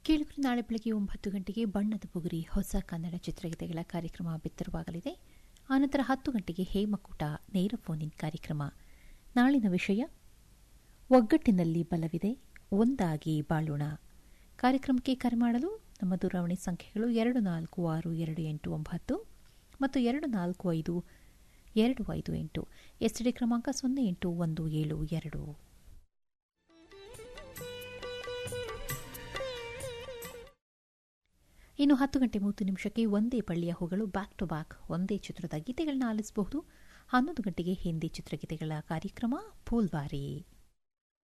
ಕೇಳುಗರು ನಾಳೆ ಬೆಳಗ್ಗೆ ಒಂಬತ್ತು ಗಂಟೆಗೆ ಬಣ್ಣದ ಬುಗುರಿ ಹೊಸ ಕನ್ನಡ ಚಿತ್ರಗೀತೆಗಳ ಕಾರ್ಯಕ್ರಮ ಬಿತ್ತರವಾಗಲಿದೆ ಆನಂತರ ಹತ್ತು ಗಂಟೆಗೆ ಹೇಮಕೂಟ ನೇರ ಫೋನ್ ಇನ್ ಕಾರ್ಯಕ್ರಮ ನಾಳಿನ ವಿಷಯ ಒಗ್ಗಟ್ಟಿನಲ್ಲಿ ಬಲವಿದೆ ಒಂದಾಗಿ ಬಾಳೋಣ ಕಾರ್ಯಕ್ರಮಕ್ಕೆ ಕರೆ ಮಾಡಲು ನಮ್ಮ ದೂರವಾಣಿ ಸಂಖ್ಯೆಗಳು ಎರಡು ನಾಲ್ಕು ಆರು ಎರಡು ಎಂಟು ಒಂಬತ್ತು ಮತ್ತು ಎರಡು ನಾಲ್ಕು ಐದು ಎರಡು ಐದು ಎಂಟು ಎಸ್ಟಿಡಿ ಕ್ರಮಾಂಕ ಸೊನ್ನೆ ಎಂಟು ಒಂದು ಏಳು ಎರಡು ಇನ್ನು ಹತ್ತು ಗಂಟೆ ಮೂವತ್ತು ನಿಮಿಷಕ್ಕೆ ಒಂದೇ ಬಳ್ಳಿಯ ಹೂಗಳು ಬ್ಯಾಕ್ ಟು ಬ್ಯಾಕ್ ಒಂದೇ ಚಿತ್ರದ ಗೀತೆಗಳನ್ನ ಆಲಿಸಬಹುದು ಹನ್ನೊಂದು ಗಂಟೆಗೆ ಹಿಂದಿ ಚಿತ್ರಗೀತೆಗಳ ಕಾರ್ಯಕ್ರಮ ಫೂಲ್ಬಾರಿ